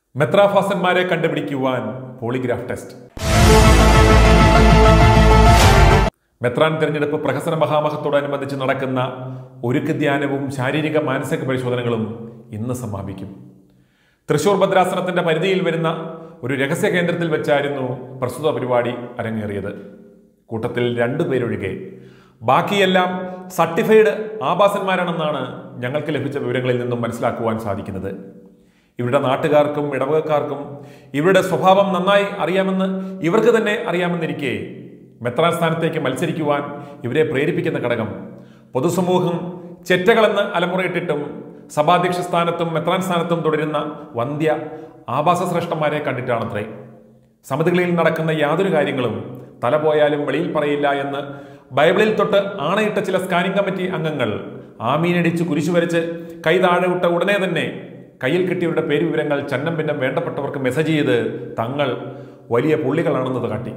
മെത്രാഫാസന്മാരെ കണ്ടുപിടിക്കുവാൻ polygraph test മെത്രാൻ തിരഞ്ഞെടുപ്പ് പ്രഹസന മഹാമഹത്തോടനുബന്ധിച്ച് നടക്കുന്ന ഒരുക്ക് ധ്യാനവും ശാരീരിക മാനസിക പരിശോധനകളും ഇന്ന് സമാപിക്കും തൃശൂർ ഭദ്രാസനത്തിന്റെ പരിധിയിൽ വരുന്ന ഒരു രഹസ്യ കേന്ദ്രത്തിൽ വെച്ചായിരുന്നു പ്രസ്തുത പരിപാടി അരങ്ങേറിയത് കൂട്ടത്തിൽ രണ്ടു പേരൊഴികെ ബാക്കിയെല്ലാം സർട്ടിഫൈഡ് ആഭാസന്മാരാണെന്നാണ് ഞങ്ങൾക്ക് ലഭിച്ച വിവരങ്ങളിൽ നിന്നും മനസ്സിലാക്കുവാൻ സാധിക്കുന്നത് ഇവരുടെ നാട്ടുകാർക്കും ഇടവകക്കാർക്കും ഇവരുടെ സ്വഭാവം നന്നായി അറിയാമെന്ന് ഇവർക്ക് തന്നെ അറിയാമെന്നിരിക്കെ മെത്രാൻ സ്ഥാനത്തേക്ക് മത്സരിക്കുവാൻ ഇവരെ പ്രേരിപ്പിക്കുന്ന ഘടകം പൊതുസമൂഹം ചെറ്റകളെന്ന് അലമുറയിട്ടിട്ടും സഭാധ്യക്ഷ സ്ഥാനത്തും മെത്രാൻ സ്ഥാനത്തും തുടരുന്ന വന്ധ്യ ആഭാസശ്രേഷ്ഠന്മാരെ കണ്ടിട്ടാണത്രേ സമിതികളിൽ നടക്കുന്ന യാതൊരു കാര്യങ്ങളും തല പോയാലും വെളിയിൽ പറയില്ല എന്ന് ബൈബിളിൽ തൊട്ട് ആണയിട്ട ചില സ്കാനിംഗ് കമ്മിറ്റി അംഗങ്ങൾ ആമീനടിച്ച് കുരിശു വരച്ച് കൈ താഴെ വിട്ട ഉടനെ തന്നെ കയ്യിൽ കിട്ടിയവരുടെ പേര് വിവരങ്ങൾ ചന്നം ഭിന്നം വേണ്ടപ്പെട്ടവർക്ക് മെസ്സേജ് ചെയ്ത് തങ്ങൾ വലിയ പുള്ളികളാണെന്നത് കാട്ടി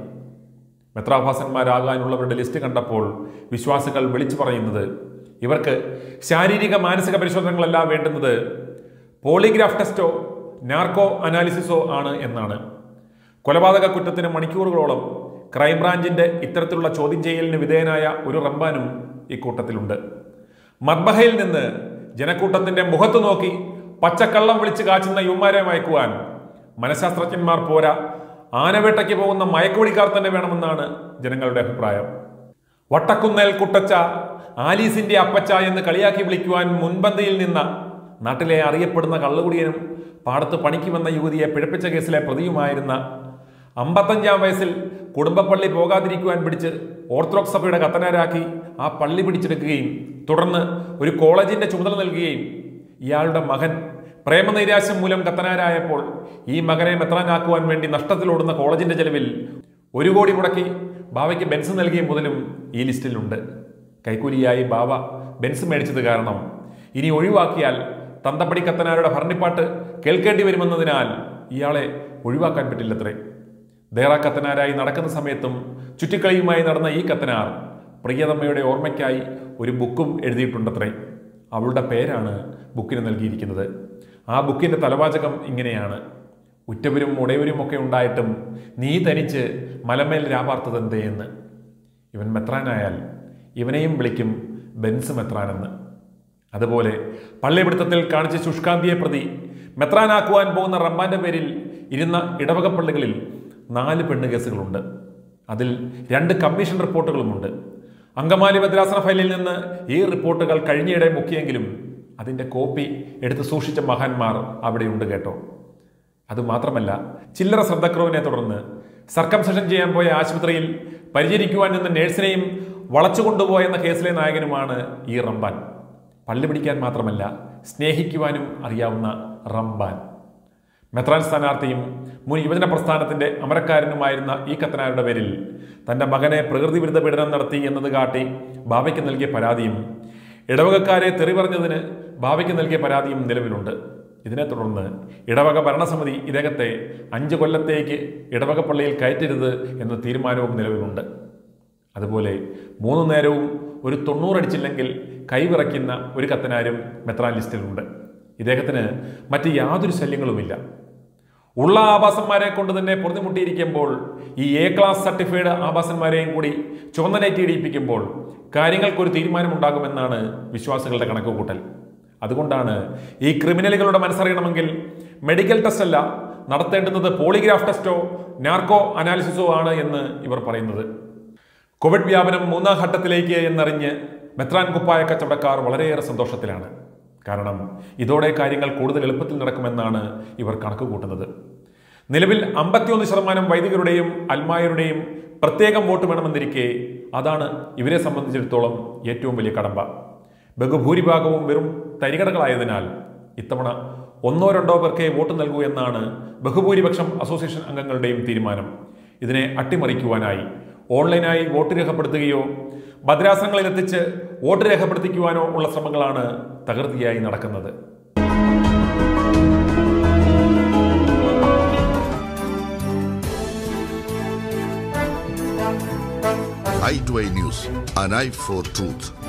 മെത്രാഭാസന്മാരാകാനുള്ളവരുടെ ലിസ്റ്റ് കണ്ടപ്പോൾ വിശ്വാസികൾ വിളിച്ചു പറയുന്നത് ഇവർക്ക് ശാരീരിക മാനസിക പരിശോധനകളല്ല വേണ്ടുന്നത് പോളിഗ്രാഫ് ടെസ്റ്റോ നാർക്കോ അനാലിസിസോ ആണ് എന്നാണ് കൊലപാതക കുറ്റത്തിന് മണിക്കൂറുകളോളം ക്രൈംബ്രാഞ്ചിന്റെ ഇത്തരത്തിലുള്ള ചോദ്യം ചെയ്യലിന് വിധേയനായ ഒരു റംബാനും ഇക്കൂട്ടത്തിലുണ്ട് മദ്ബഹയിൽ നിന്ന് ജനക്കൂട്ടത്തിന്റെ മുഖത്ത് നോക്കി പച്ചക്കള്ളം വിളിച്ച് കാച്ചുന്ന യുവമാരെ മയക്കുവാൻ മനഃശാസ്ത്രജ്ഞന്മാർ പോരാ ആനവേട്ടയ്ക്ക് പോകുന്ന മയക്കുപിടിക്കാർ തന്നെ വേണമെന്നാണ് ജനങ്ങളുടെ അഭിപ്രായം വട്ടക്കുന്നേൽ കുട്ടച്ച ആലീസിന്റെ അപ്പച്ച എന്ന് കളിയാക്കി വിളിക്കുവാൻ മുൻപന്തിയിൽ നിന്ന നാട്ടിലെ അറിയപ്പെടുന്ന കള്ളുകുടിയനും പാടത്ത് പണിക്ക് വന്ന യുവതിയെ പിഴപ്പിച്ച കേസിലെ പ്രതിയുമായിരുന്ന അമ്പത്തഞ്ചാം വയസ്സിൽ കുടുംബപ്പള്ളി പോകാതിരിക്കുവാൻ പിടിച്ച് ഓർത്തഡോക്സ് സഭയുടെ കത്തനാരാക്കി ആ പള്ളി പിടിച്ചെടുക്കുകയും തുടർന്ന് ഒരു കോളേജിന്റെ ചുമതല നൽകുകയും ഇയാളുടെ മകൻ പ്രേമനൈരാശ്യം മൂലം കത്തനാരായപ്പോൾ ഈ മകനെ മെത്രാനാക്കുവാൻ വേണ്ടി നഷ്ടത്തിലോടുന്ന കോളേജിന്റെ ചെലവിൽ ഒരു കോടി മുടക്കി ബാവയ്ക്ക് ബെൻസ് നൽകിയ മുതലും ഈ ലിസ്റ്റിലുണ്ട് കൈക്കൂലിയായി ബാവ ബെൻസ് മേടിച്ചത് കാരണം ഇനി ഒഴിവാക്കിയാൽ തന്തപ്പടി കത്തനാരുടെ ഭരണിപ്പാട്ട് കേൾക്കേണ്ടി വരുമെന്നതിനാൽ ഇയാളെ ഒഴിവാക്കാൻ പറ്റില്ലത്രേ ദേറ കത്തനാരായി നടക്കുന്ന സമയത്തും ചുറ്റിക്കളിയുമായി നടന്ന ഈ കത്തനാർ പ്രിയതമ്മയുടെ ഓർമ്മയ്ക്കായി ഒരു ബുക്കും എഴുതിയിട്ടുണ്ടത്രേ അവളുടെ പേരാണ് ബുക്കിന് നൽകിയിരിക്കുന്നത് ആ ബുക്കിന്റെ തലവാചകം ഇങ്ങനെയാണ് ഉറ്റവരും ഉടയവരും ഒക്കെ ഉണ്ടായിട്ടും നീ തനിച്ച് മലമേൽ രാപാർത്തതെന്തേ എന്ന് ഇവൻ മെത്രാനായാൽ ഇവനെയും വിളിക്കും ബെൻസ് മെത്രാനെന്ന് അതുപോലെ പള്ളിപിടുത്തത്തിൽ കാണിച്ച ശുഷ്കാന്തിയെ പ്രതി മെത്രാനാക്കുവാൻ പോകുന്ന റമ്പാന്റെ പേരിൽ ഇരുന്ന ഇടവക പള്ളികളിൽ നാല് പെണ്ണ് കേസുകളുണ്ട് അതിൽ രണ്ട് കമ്മീഷൻ റിപ്പോർട്ടുകളുമുണ്ട് അങ്കമാലി ഭദ്രാസന ഫയലിൽ നിന്ന് ഈ റിപ്പോർട്ടുകൾ കഴിഞ്ഞയിടെ മുക്കിയെങ്കിലും അതിൻ്റെ കോപ്പി എടുത്ത് സൂക്ഷിച്ച മഹാന്മാർ അവിടെയുണ്ട് കേട്ടോ അതുമാത്രമല്ല ചില്ലറ ശ്രദ്ധക്കുറവിനെ തുടർന്ന് സർക്കംസെഷൻ ചെയ്യാൻ പോയ ആശുപത്രിയിൽ പരിചരിക്കുവാൻ നിന്ന നേഴ്സിനെയും വളച്ചുകൊണ്ടുപോയെന്ന കേസിലെ നായകനുമാണ് ഈ റംബാൻ പള്ളി പിടിക്കാൻ മാത്രമല്ല സ്നേഹിക്കുവാനും അറിയാവുന്ന റംബാൻ മെത്രാൻ സ്ഥാനാർത്ഥിയും മുൻ യുവജന പ്രസ്ഥാനത്തിന്റെ അമരക്കാരനുമായിരുന്ന ഈ കത്തനാരുടെ പേരിൽ തന്റെ മകനെ പ്രകൃതി വിരുദ്ധ പീഡനം നടത്തി എന്നത് കാട്ടി ബാബയ്ക്ക് നൽകിയ പരാതിയും ഇടവകക്കാരെ തെറി പറഞ്ഞതിന് ബാബയ്ക്ക് നൽകിയ പരാതിയും നിലവിലുണ്ട് ഇതിനെ തുടർന്ന് ഇടവക ഭരണസമിതി ഇദ്ദേഹത്തെ അഞ്ച് കൊല്ലത്തേക്ക് ഇടവക പള്ളിയിൽ കയറ്റരുത് എന്ന തീരുമാനവും നിലവിലുണ്ട് അതുപോലെ മൂന്ന് നേരവും ഒരു തൊണ്ണൂറടിച്ചില്ലെങ്കിൽ കൈവിറയ്ക്കുന്ന ഒരു കത്തനാരും മെത്രാൻ ലിസ്റ്റിലുണ്ട് ഇദ്ദേഹത്തിന് മറ്റ് യാതൊരു ശല്യങ്ങളുമില്ല ഉള്ള ആഭാസന്മാരെ കൊണ്ട് തന്നെ പൊറുതിമുട്ടിയിരിക്കുമ്പോൾ ഈ എ ക്ലാസ് സർട്ടിഫൈഡ് ആഭാസന്മാരെയും കൂടി ചുവന്നനേറ്റി ഇടിയിപ്പിക്കുമ്പോൾ കാര്യങ്ങൾക്കൊരു തീരുമാനമുണ്ടാകുമെന്നാണ് വിശ്വാസികളുടെ കണക്കുകൂട്ടൽ അതുകൊണ്ടാണ് ഈ ക്രിമിനലുകളുടെ മനസ്സറിയണമെങ്കിൽ മെഡിക്കൽ ടെസ്റ്റ് അല്ല നടത്തേണ്ടുന്നത് പോളിഗ്രാഫ് ടെസ്റ്റോ നാർക്കോ അനാലിസിസോ ആണ് എന്ന് ഇവർ പറയുന്നത് കോവിഡ് വ്യാപനം മൂന്നാം ഘട്ടത്തിലേക്ക് എന്നറിഞ്ഞ് മെത്രാൻ കുപ്പായ കച്ചവടക്കാർ വളരെയേറെ സന്തോഷത്തിലാണ് കാരണം ഇതോടെ കാര്യങ്ങൾ കൂടുതൽ എളുപ്പത്തിൽ നടക്കുമെന്നാണ് ഇവർ കണക്ക് കൂട്ടുന്നത് നിലവിൽ അമ്പത്തിയൊന്ന് ശതമാനം വൈദികരുടെയും അൽമായരുടെയും പ്രത്യേകം വോട്ട് വേണമെന്നിരിക്കെ അതാണ് ഇവരെ സംബന്ധിച്ചിടത്തോളം ഏറ്റവും വലിയ കടമ്പ ബഹുഭൂരിഭാഗവും വെറും തരികടകളായതിനാൽ ഇത്തവണ ഒന്നോ രണ്ടോ പേർക്കേ വോട്ട് നൽകൂ എന്നാണ് ബഹുഭൂരിപക്ഷം അസോസിയേഷൻ അംഗങ്ങളുടെയും തീരുമാനം ഇതിനെ അട്ടിമറിക്കുവാനായി ഓൺലൈനായി വോട്ട് രേഖപ്പെടുത്തുകയോ ഭദ്രാസനങ്ങളിൽ എത്തിച്ച് വോട്ട് രേഖപ്പെടുത്തിക്കുവാനോ ഉള്ള ശ്രമങ്ങളാണ് തകൃതിയായി നടക്കുന്നത് i2i News, an eye for truth.